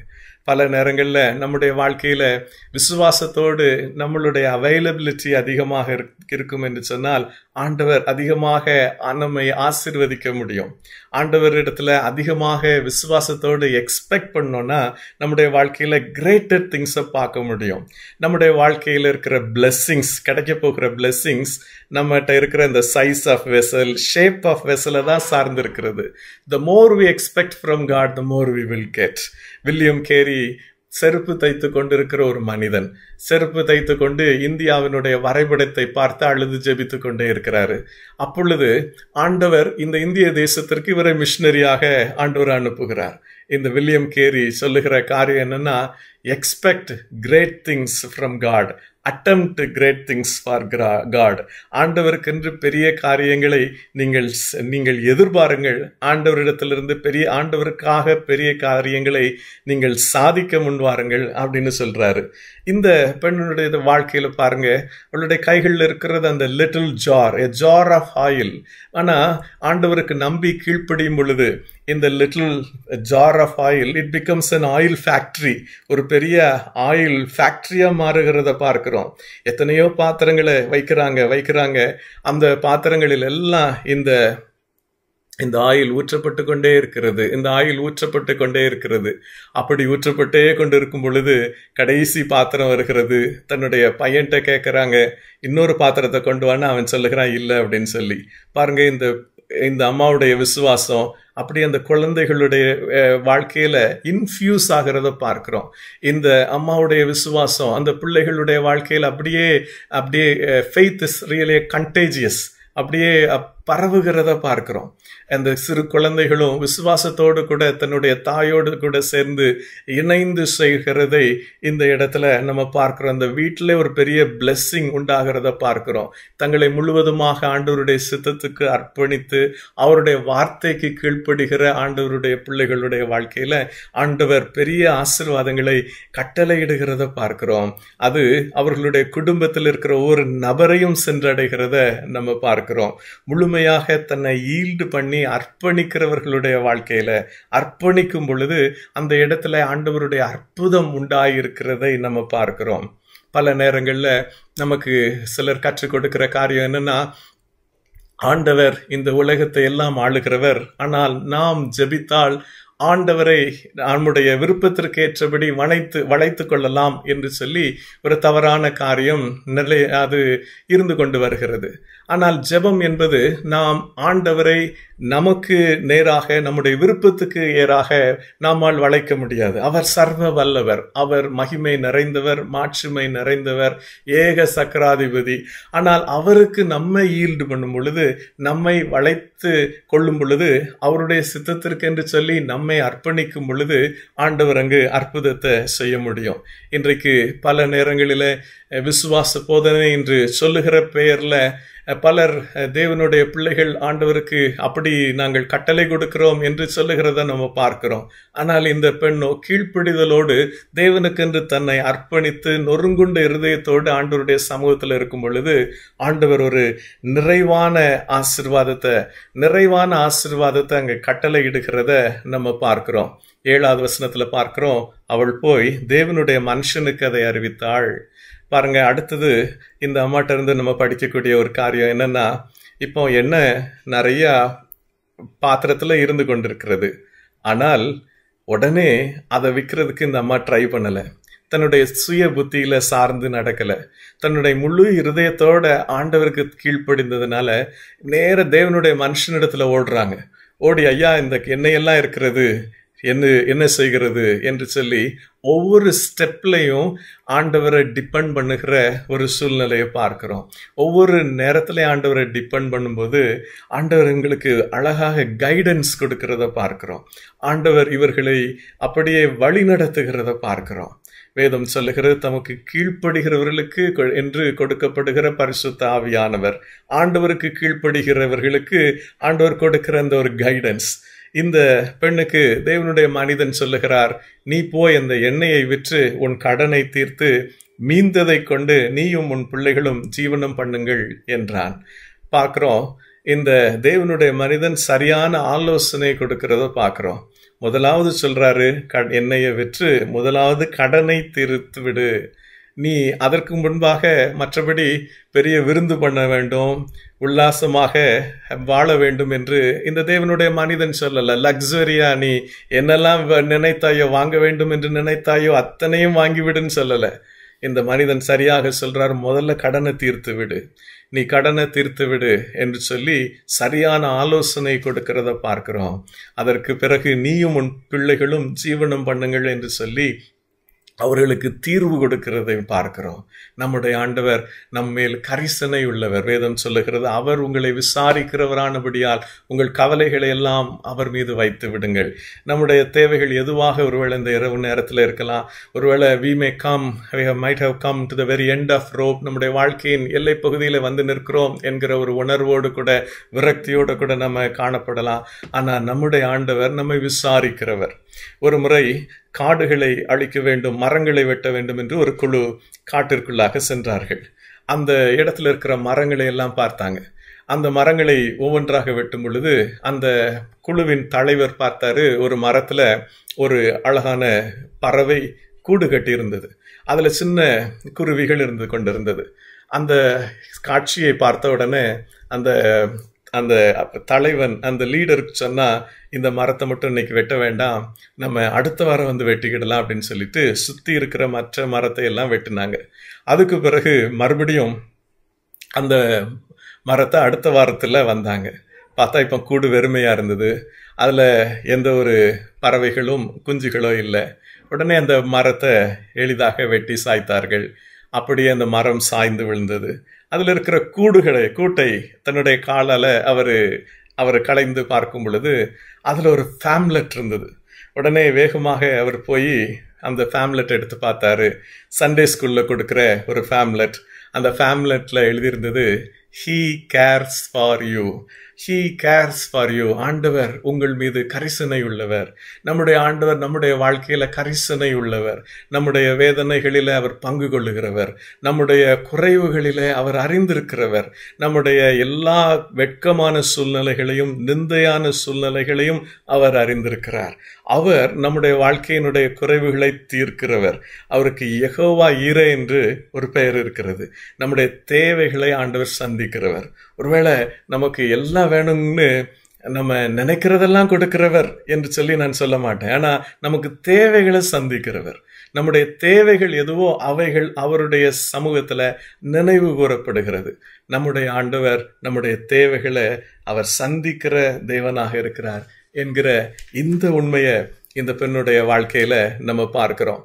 பல நேரங்களில் நம்முடைய வாழ்க்கையில விசுவாசத்தோடு நம்மளுடைய அவைலபிலிட்டி அதிகமாக இருக்கும் என்று சொன்னால் ஆண்டவர் அதிகமாக நம்மை ஆசிர்வதிக்க முடியும் ஆண்டவர் இடத்துல அதிகமாக விசுவாசத்தோடு எக்ஸ்பெக்ட் பண்ணோம்னா நம்முடைய வாழ்க்கையில கிரேட்டர் திங்ஸை பார்க்க முடியும் நம்முடைய வாழ்க்கையில் இருக்கிற பிளெஸ்ஸிங்ஸ் கிடைக்க போகிற பிளெஸ்ஸிங்ஸ் நம்மகிட்ட இருக்கிற இந்த size of vessel shape of வெசலை தான் சார்ந்து இருக்கிறது the more we expect from God the more we will get William Carey செருப்பு தைத்து கொண்டிருக்கிற ஒரு மனிதன் செருப்பு தைத்து கொண்டு இந்தியாவினுடைய வரைபடத்தை பார்த்து அழுது ஜெபித்து கொண்டே இருக்கிறாரு அப்பொழுது ஆண்டவர் இந்த இந்திய தேசத்திற்கு இவரை மிஷினரியாக ஆண்டவர் அனுப்புகிறார் இந்த வில்லியம் கேரி சொல்லுகிற காரியம் என்னன்னா expect great things from God attempt great things for God ஆண்டவருக்கென்று பெரிய காரியங்களை நீங்கள் நீங்கள் எதிர்பாருங்கள் ஆண்டவரிடத்திலிருந்து பெரிய ஆண்டவருக்காக பெரிய காரியங்களை நீங்கள் சாதிக்க முன்வாருங்கள் அப்படின்னு சொல்றாரு இந்த பெண்ணுடைய வாழ்க்கையில பாருங்க அவளுடைய கைகளில் இருக்கிறது அந்த little jar a jar of oil ஆனா ஆண்டவருக்கு நம்பி கீழ்ப்படியும் பொழுது இந்த little jar of oil it becomes an oil factory ஒரு பெரிய ஆயில் ஃபேக்ட்ரியா மாறுகிறத பார்க்கிறோம் எத்தனையோ பாத்திரங்களை வைக்கிறாங்க வைக்கிறாங்க அந்த பாத்திரங்களில் எல்லாம் இந்த இந்த ஆயில் ஊற்றப்பட்டு கொண்டே இருக்கிறது இந்த ஆயில் ஊற்றப்பட்டு கொண்டே இருக்கிறது அப்படி ஊற்றப்பட்டே கொண்டு இருக்கும் பொழுது கடைசி பாத்திரம் வருகிறது தன்னுடைய பையன்கிட்ட கேட்குறாங்க இன்னொரு பாத்திரத்தை கொண்டு வான்னு அவன் சொல்லுகிறான் இல்லை அப்படின்னு சொல்லி பாருங்க இந்த இந்த அம்மாவுடைய விசுவாசம் அப்படி அந்த குழந்தைகளுடைய வாழ்க்கையில இன்ஃபியூஸ் ஆகிறத பார்க்கிறோம் இந்த அம்மாவுடைய விசுவாசம் அந்த பிள்ளைகளுடைய வாழ்க்கையில் அப்படியே அப்படியே ஃபெய்த் இஸ் ரியலே கண்டேஜியஸ் அப்படியே பரவுகிறத பார்க்கிறோம் அந்த சிறு குழந்தைகளும் விசுவாசத்தோடு கூட தன்னுடைய தாயோடு கூட சேர்ந்து இணைந்து செய்கிறதை இந்த இடத்துல நம்ம பார்க்கிறோம் அந்த வீட்டில் ஒரு பெரிய பிளெஸ்ஸிங் உண்டாகிறத பார்க்கிறோம் தங்களை முழுவதுமாக ஆண்டவருடைய சித்தத்துக்கு அர்ப்பணித்து அவருடைய வார்த்தைக்கு கீழ்ப்படுகிற ஆண்டவருடைய பிள்ளைகளுடைய வாழ்க்கையில ஆண்டவர் பெரிய ஆசிர்வாதங்களை கட்டளையிடுகிறத பார்க்கிறோம் அது அவர்களுடைய குடும்பத்தில் இருக்கிற ஒவ்வொரு நபரையும் சென்றடைகிறத நம்ம பார்க்கிறோம் முழு முழுமையாக தன்னை ஈல்டு பண்ணி அர்ப்பணிக்கிறவர்களுடைய வாழ்க்கையில அர்ப்பணிக்கும் பொழுது அந்த இடத்துல ஆண்டவருடைய அற்புதம் உண்டாயிருக்கிறதை நம்ம பார்க்கிறோம் பல நேரங்கள்ல நமக்கு சிலர் கற்றுக் கொடுக்கிற காரியம் என்னன்னா ஆண்டவர் இந்த உலகத்தை எல்லாம் ஆளுகிறவர் ஆனால் நாம் ஜெபித்தால் ஆண்டவரை நம்முடைய விருப்பத்திற்கு ஏற்றபடி வளைத்து வளைத்து கொள்ளலாம் என்று சொல்லி ஒரு தவறான காரியம் நிலை அது இருந்து கொண்டு வருகிறது ஆனால் ஜெபம் என்பது நாம் ஆண்டவரை நமக்கு நேராக நம்முடைய விருப்பத்துக்கு ஏறாக நம்மால் வளைக்க முடியாது அவர் சர்வ வல்லவர் அவர் மகிமை நிறைந்தவர் மாட்சிமை நிறைந்தவர் ஏக சக்கராதிபதி ஆனால் அவருக்கு நம்மை ஈல்டு பண்ணும் பொழுது நம்மை வளைத்து கொள்ளும் பொழுது அவருடைய சித்தத்திற்கு என்று சொல்லி நம்மை அர்ப்பணிக்கும் பொழுது ஆண்டவர் அங்கு அற்புதத்தை செய்ய முடியும் இன்றைக்கு பல நேரங்களில் விசுவாச போதனை என்று சொல்லுகிற பெயர்ல பலர் தேவனுடைய பிள்ளைகள் ஆண்டவருக்கு அப்படி நாங்கள் கட்டளை கொடுக்கிறோம் என்று சொல்லுகிறத நம்ம பார்க்கிறோம் ஆனால் இந்த பெண்ணோ கீழ்ப்பிடிதலோடு தேவனுக்கென்று தன்னை அர்ப்பணித்து நொறுங்குண்ட இருதயத்தோடு ஆண்டவருடைய சமூகத்தில் இருக்கும் பொழுது ஆண்டவர் ஒரு நிறைவான ஆசிர்வாதத்தை நிறைவான ஆசிர்வாதத்தை அங்கே கட்டளை இடுகிறத நம்ம பார்க்கிறோம் ஏழாவது வசனத்துல பார்க்கிறோம் அவள் போய் தேவனுடைய மனுஷனுக்கு அதை அறிவித்தாள் பாருங்க அடுத்தது இந்த அம்மாட்ட இருந்து நம்ம படிக்கக்கூடிய ஒரு காரியம் என்னன்னா இப்போ என்ன நிறைய பாத்திரத்துல இருந்து கொண்டிருக்கிறது ஆனால் உடனே அதை விற்கிறதுக்கு இந்த அம்மா ட்ரை பண்ணல தன்னுடைய சுய புத்தியில சார்ந்து நடக்கல தன்னுடைய முழு இருதயத்தோட ஆண்டவருக்கு கீழ்ப்படிந்ததுனால நேர தேவனுடைய மனுஷனிடத்துல ஓடுறாங்க ஓடி ஐயா இந்த எண்ணெயெல்லாம் இருக்கிறது என்ன என்ன செய்கிறது என்று சொல்லி ஒவ்வொரு ஸ்டெப்லையும் ஆண்டவரை டிபெண்ட் பண்ணுகிற ஒரு சூழ்நிலையை பார்க்கிறோம் ஒவ்வொரு நேரத்திலையும் ஆண்டவரை டிபெண்ட் பண்ணும்போது ஆண்டவர் எங்களுக்கு அழகாக கைடன்ஸ் கொடுக்கிறத பார்க்கிறோம் ஆண்டவர் இவர்களை அப்படியே வழி நடத்துகிறத பார்க்கிறோம் வேதம் சொல்லுகிறது தமக்கு கீழ்ப்படுகிறவர்களுக்கு என்று கொடுக்கப்படுகிற பரிசுத்த ஆவியானவர் ஆண்டவருக்கு கீழ்ப்படுகிறவர்களுக்கு ஆண்டவர் கொடுக்கிற அந்த ஒரு கைடன்ஸ் இந்த பெண்ணுக்கு தேவனுடைய மனிதன் சொல்லுகிறார் நீ போய் அந்த எண்ணெயை விற்று உன் கடனை தீர்த்து மீந்ததை கொண்டு நீயும் உன் பிள்ளைகளும் ஜீவனம் பண்ணுங்கள் என்றான் பார்க்கிறோம் இந்த தேவனுடைய மனிதன் சரியான ஆலோசனை கொடுக்கிறத பார்க்கிறோம் முதலாவது சொல்றாரு க- என்னைய விற்று முதலாவது கடனை தீர்த்து விடு நீ அதற்கு முன்பாக மற்றபடி பெரிய விருந்து பண்ண வேண்டும் உல்லாசமாக வாழ வேண்டும் என்று இந்த தேவனுடைய மனிதன் சொல்லல லக்ஸரியா நீ என்னெல்லாம் வ- நினைத்தாயோ வாங்க வேண்டும் என்று நினைத்தாயோ அத்தனையும் வாங்கிவிடுன்னு சொல்லல இந்த மனிதன் சரியாக சொல்றார் முதல்ல கடனை தீர்த்து விடு நீ கடனை தீர்த்து விடு என்று சொல்லி சரியான ஆலோசனை கொடுக்கிறத பார்க்கிறோம் அதற்கு பிறகு நீயும் உன் பிள்ளைகளும் ஜீவனம் பண்ணுங்கள் என்று சொல்லி அவர்களுக்கு தீர்வு கொடுக்கிறதை பார்க்கிறோம் நம்முடைய ஆண்டவர் நம்மேல் கரிசனை உள்ளவர் வேதம் சொல்லுகிறது அவர் உங்களை விசாரிக்கிறவரானபடியால் உங்கள் கவலைகளை எல்லாம் அவர் மீது வைத்து விடுங்கள் நம்முடைய தேவைகள் எதுவாக ஒருவேளை இந்த இரவு நேரத்தில் இருக்கலாம் ஒருவேளை we may come might have come to the very end of rope நம்முடைய வாழ்க்கையின் எல்லை பகுதியில் வந்து நிற்கிறோம் என்கிற ஒரு உணர்வோடு கூட விரக்தியோடு கூட நம்ம காணப்படலாம் ஆனால் நம்முடைய ஆண்டவர் நம்மை விசாரிக்கிறவர் ஒரு முறை காடுகளை அழிக்க வேண்டும் மரங்களை வெட்ட வேண்டும் என்று ஒரு குழு காட்டிற்குள்ளாக சென்றார்கள் அந்த இடத்துல இருக்கிற மரங்களை எல்லாம் பார்த்தாங்க அந்த மரங்களை ஒவ்வொன்றாக வெட்டும் பொழுது அந்த குழுவின் தலைவர் பார்த்தாரு ஒரு மரத்துல ஒரு அழகான பறவை கூடு கட்டி இருந்தது அதுல சின்ன குருவிகள் இருந்து கொண்டிருந்தது அந்த காட்சியை பார்த்த உடனே அந்த அந்த தலைவன் அந்த லீடருக்கு சொன்னா இந்த மரத்தை மட்டும் இன்னைக்கு வெட்ட வேண்டாம் நம்ம அடுத்த வாரம் வந்து வெட்டிக்கிடலாம் அப்படின்னு சொல்லிட்டு சுத்தி இருக்கிற மற்ற மரத்தை எல்லாம் வெட்டினாங்க அதுக்கு பிறகு மறுபடியும் அந்த மரத்தை அடுத்த வாரத்துல வந்தாங்க பார்த்தா இப்போ கூடு வெறுமையா இருந்தது அதுல எந்த ஒரு பறவைகளும் குஞ்சுகளோ இல்லை உடனே அந்த மரத்தை எளிதாக வெட்டி சாய்த்தார்கள் அப்படியே அந்த மரம் சாய்ந்து விழுந்தது அதுல இருக்கிற கூடுகளை கூட்டை தன்னுடைய காலால அவரு அவர் களைந்து பார்க்கும் பொழுது அதுல ஒரு ஃபேம்லெட் இருந்தது உடனே வேகமாக அவர் போய் அந்த ஃபேம்லெட் எடுத்து பார்த்தாரு சண்டே ஸ்கூல்ல கொடுக்குற ஒரு ஃபேம்லெட் அந்த ஃபேம்லெட்ல எழுதியிருந்தது he cares for you he cares for you ஆண்டவர் உங்கள் மீது கரிசனை உள்ளவர் நம்முடைய ஆண்டவர் நம்முடைய வாழ்க்கையில கரிசனை உள்ளவர் நம்முடைய வேதனைகளில அவர் பங்கு கொள்ளுகிறவர் நம்முடைய குறைவுகளிலே அவர் அறிந்திருக்கிறவர் நம்முடைய எல்லா வெட்கமான சூழ்நிலைகளையும் நிந்தையான சூழ்நிலைகளையும் அவர் அறிந்திருக்கிறார் அவர் நம்முடைய வாழ்க்கையினுடைய குறைவுகளை தீர்க்கிறவர் அவருக்கு யெகோவா ஈரே என்று ஒரு பெயர் இருக்கிறது நம்முடைய தேவைகளை ஆண்டவர் சந்திக்கிறவர் ஒருவேளை நமக்கு எல்லாம் வேணும்னு நம்ம நினைக்கிறதெல்லாம் கொடுக்கிறவர் என்று சொல்லி நான் சொல்ல மாட்டேன் ஆனா நமக்கு தேவைகளை சந்திக்கிறவர் நம்முடைய தேவைகள் எதுவோ அவைகள் அவருடைய சமூகத்துல நினைவு கூறப்படுகிறது நம்முடைய ஆண்டவர் நம்முடைய தேவைகளை அவர் சந்திக்கிற தேவனாக இருக்கிறார் என்கிற இந்த உண்மையை இந்த பெண்ணுடைய வாழ்க்கையில நம்ம பார்க்கிறோம்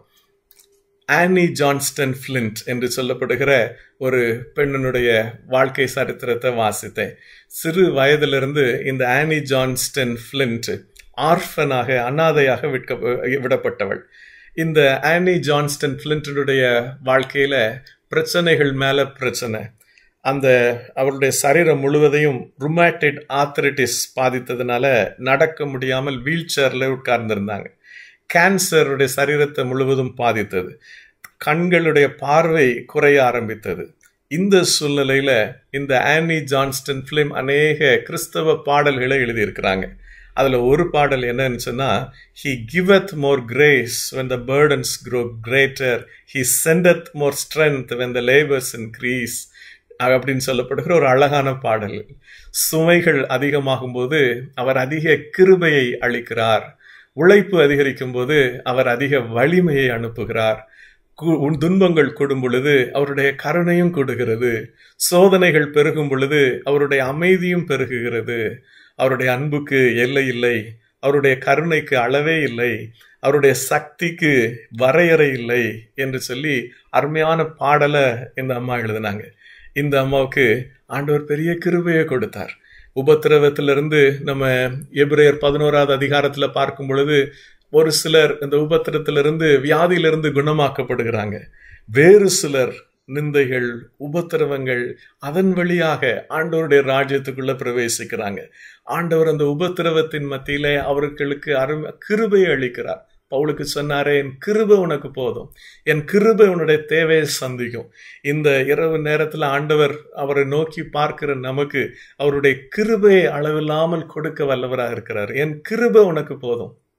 ஆனி ஜான்ஸ்டன் ஃபிளின்ட் என்று சொல்லப்படுகிற ஒரு பெண்ணினுடைய வாழ்க்கை சரித்திரத்தை வாசித்தேன் சிறு வயதிலிருந்து இந்த ஆனி ஜான்ஸ்டன் ஃபிளின்ட் ஆர்ஃபனாக அனாதையாக விற்க விடப்பட்டவள் இந்த ஆனி ஜான்ஸ்டன் ஃபிளின்டனுடைய வாழ்க்கையில பிரச்சனைகள் மேல பிரச்சனை அந்த அவருடைய சரீரம் முழுவதையும் ருமேட்டிட் ஆத்தரிட்டிஸ் பாதித்ததுனால நடக்க முடியாமல் வீல் சேர்ல உட்கார்ந்திருந்தாங்க கேன்சருடைய சரீரத்தை முழுவதும் பாதித்தது கண்களுடைய பார்வை குறைய ஆரம்பித்தது இந்த சூழ்நிலையில இந்த ஆனி ஜான்ஸ்டன் பிலிம் அநேக கிறிஸ்தவ பாடல்களை எழுதியிருக்கிறாங்க அதுல ஒரு பாடல் என்னன்னு சொன்னா he giveth more grace when the burdens grow greater he sendeth more strength when the labours increase அப்படின்னு சொல்லப்படுகிற ஒரு அழகான பாடல் சுமைகள் அதிகமாகும் போது அவர் அதிக கிருபையை அளிக்கிறார் உழைப்பு அதிகரிக்கும் போது அவர் அதிக வலிமையை அனுப்புகிறார் துன்பங்கள் கூடும் பொழுது அவருடைய கருணையும் கூடுகிறது சோதனைகள் பெருகும் பொழுது அவருடைய அமைதியும் பெருகுகிறது அவருடைய அன்புக்கு எல்லை இல்லை அவருடைய கருணைக்கு அளவே இல்லை அவருடைய சக்திக்கு வரையறை இல்லை என்று சொல்லி அருமையான பாடலை இந்த அம்மா எழுதினாங்க இந்த அம்மாவுக்கு ஆண்டவர் பெரிய கிருபையை கொடுத்தார் உபத்திரவத்திலிருந்து நம்ம எபிரேயர் பதினோராவது அதிகாரத்துல பார்க்கும் பொழுது ஒரு சிலர் இந்த உபத்திரத்திலிருந்து வியாதியிலிருந்து குணமாக்கப்படுகிறாங்க வேறு சிலர் நிந்தைகள் உபத்திரவங்கள் அதன் வழியாக ஆண்டவருடைய ராஜ்யத்துக்குள்ள பிரவேசிக்கிறாங்க ஆண்டவர் அந்த உபத்திரவத்தின் மத்தியிலே அவர்களுக்கு அருமை கிருபையை அளிக்கிறார் பவுலுக்கு சொன்னாரே என் கிருபை உனக்கு போதும் என் கிருபை உன்னுடைய தேவையை சந்திக்கும் இந்த இரவு நேரத்தில் ஆண்டவர் அவரை நோக்கி பார்க்கிற நமக்கு அவருடைய கிருபையை அளவில்லாமல் கொடுக்க வல்லவராக இருக்கிறார் என் கிருபை உனக்கு போதும்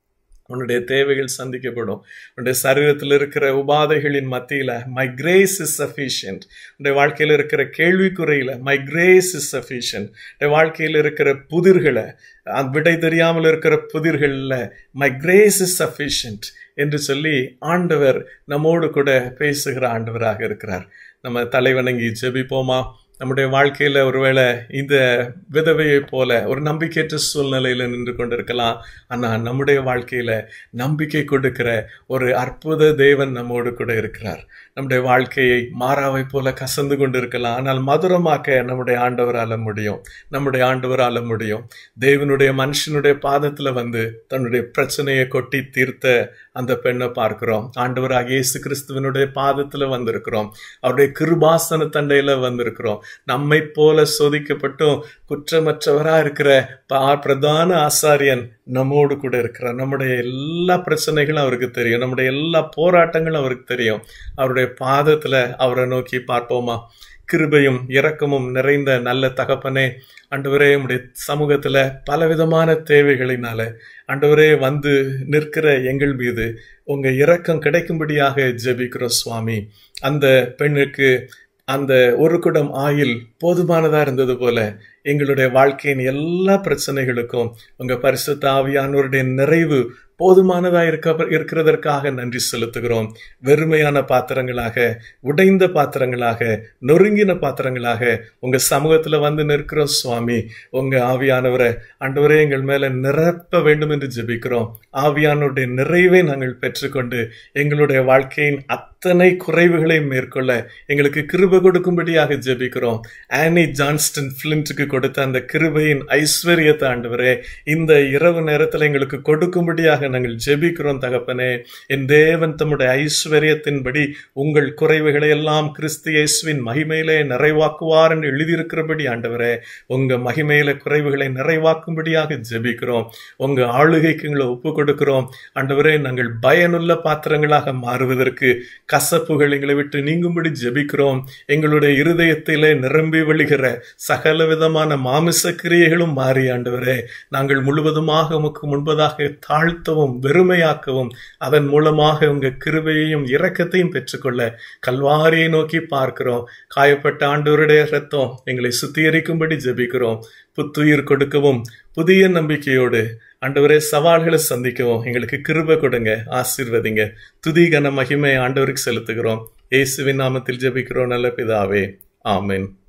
உன்னுடைய தேவைகள் சந்திக்கப்படும் உன்னுடைய சரீரத்தில் இருக்கிற உபாதைகளின் மத்தியில மை கிரேஸ் இஸ் சஃபிஷியன்ட் உன்னுடைய வாழ்க்கையில் இருக்கிற கேள்விக்குறையில மை கிரேஸ் இஸ் சஃபிஷியன்ட் உன்னுடைய வாழ்க்கையில் இருக்கிற புதிர்களை அந்த விடை தெரியாமல் இருக்கிற புதிர்களில் மை கிரேஸ் இஸ் சஃபிஷியன்ட் என்று சொல்லி ஆண்டவர் நம்மோடு கூட பேசுகிற ஆண்டவராக இருக்கிறார் நம்ம தலைவணங்கி ஜெபிப்போமா நம்முடைய வாழ்க்கையில ஒருவேளை இந்த விதவையை போல ஒரு நம்பிக்கையற்ற சூழ்நிலையில நின்று கொண்டிருக்கலாம் ஆனா நம்முடைய வாழ்க்கையில நம்பிக்கை கொடுக்கிற ஒரு அற்புத தேவன் நம்மோடு கூட இருக்கிறார் நம்முடைய வாழ்க்கையை மாறாவை போல கசந்து கொண்டிருக்கலாம் ஆனால் மதுரமாக்க நம்முடைய ஆண்டவரால முடியும் நம்முடைய ஆண்டவரால முடியும் தேவனுடைய மனுஷனுடைய பாதத்துல வந்து தன்னுடைய பிரச்சனையை கொட்டி தீர்த்த அந்த பெண்ணை பார்க்கிறோம் ஆண்டவராக இயேசு கிறிஸ்துவனுடைய பாதத்துல வந்திருக்கிறோம் அவருடைய கிருபாசன தண்டையில வந்திருக்கிறோம் நம்மை போல சோதிக்கப்பட்டும் குற்றமற்றவரா இருக்கிற பிரதான ஆசாரியன் நம்மோடு கூட இருக்கிறார் நம்முடைய எல்லா பிரச்சனைகளும் அவருக்கு தெரியும் நம்முடைய எல்லா போராட்டங்களும் அவருக்கு தெரியும் அவருடைய பாதத்துல அவரை நோக்கி பார்ப்போமா கிருபையும் இரக்கமும் நிறைந்த நல்ல தகப்பனே ஆண்டவரே உடைய சமூகத்துல பலவிதமான தேவைகளினால ஆண்டவரே வந்து நிற்கிற எங்கள் மீது உங்க இரக்கம் கிடைக்கும்படியாக ஜெபிக்கிறோம் சுவாமி அந்த பெண்ணுக்கு அந்த ஒரு குடம் ஆயில் போதுமானதா இருந்தது போல எங்களுடைய வாழ்க்கையின் எல்லா பிரச்சனைகளுக்கும் உங்க பரிசுத்த ஆவியானவருடைய நிறைவு போதுமானதா இருக்க இருக்கிறதற்காக நன்றி செலுத்துகிறோம் வெறுமையான பாத்திரங்களாக உடைந்த பாத்திரங்களாக நொறுங்கின பாத்திரங்களாக உங்க சமூகத்துல வந்து நிற்கிறோம் சுவாமி உங்க ஆவியானவரை ஆண்டவரே எங்கள் மேல நிரப்ப வேண்டும் என்று ஜெபிக்கிறோம் ஆவியானவருடைய நிறைவை நாங்கள் பெற்றுக்கொண்டு எங்களுடைய வாழ்க்கையின் அத்தனை குறைவுகளையும் மேற்கொள்ள எங்களுக்கு கிருப கொடுக்கும்படியாக ஜெபிக்கிறோம் ஆனி ஜான்ஸ்டன் பிலிம்ஸுக்கு கொடுத்த அந்த கிருபையின் ஐஸ்வர்யத்தை ஆண்டவரே இந்த இரவு நேரத்தில் எங்களுக்கு கொடுக்கும்படியாக நாங்கள் ஜெபிக்கிறோம் தகப்பனே என் தேவன் தம்முடைய ஐஸ்வர்யத்தின்படி உங்கள் குறைவுகளை எல்லாம் கிறிஸ்து இயேசுவின் மகிமையிலே நிறைவாக்குவார் என்று எழுதியிருக்கிறபடி ஆண்டவரே உங்க மகிமையில குறைவுகளை நிறைவாக்கும்படியாக ஜெபிக்கிறோம் உங்க ஆளுகைக்கு எங்களை ஒப்பு கொடுக்கிறோம் ஆண்டவரே நாங்கள் பயனுள்ள பாத்திரங்களாக மாறுவதற்கு கசப்புகள் எங்களை விட்டு நீங்கும்படி ஜெபிக்கிறோம் எங்களுடைய இருதயத்திலே நிரம்பி வழிகிற சகல விதமான மாமிச கிரியைகளும் மாறி ஆண்டவரே நாங்கள் முழுவதுமாக உமக்கு முன்பதாக தாழ்த்தவும் வெறுமையாக்கவும் அதன் மூலமாக உங்க கிருபையையும் இரக்கத்தையும் பெற்றுக்கொள்ள கல்வாரியை நோக்கி பார்க்கிறோம் காயப்பட்ட ஆண்டவருடைய ரத்தம் எங்களை சுத்திகரிக்கும்படி ஜெபிக்கிறோம் புத்துயிர் கொடுக்கவும் புதிய நம்பிக்கையோடு ஆண்டவரே சவால்களை சந்திக்கவும் எங்களுக்கு கிருப கொடுங்க ஆசீர்வதிங்க துதி கன மகிமை ஆண்டவருக்கு செலுத்துகிறோம் இயேசுவின் நாமத்தில் ஜெபிக்கிறோம் நல்ல பிதாவே ஆமென்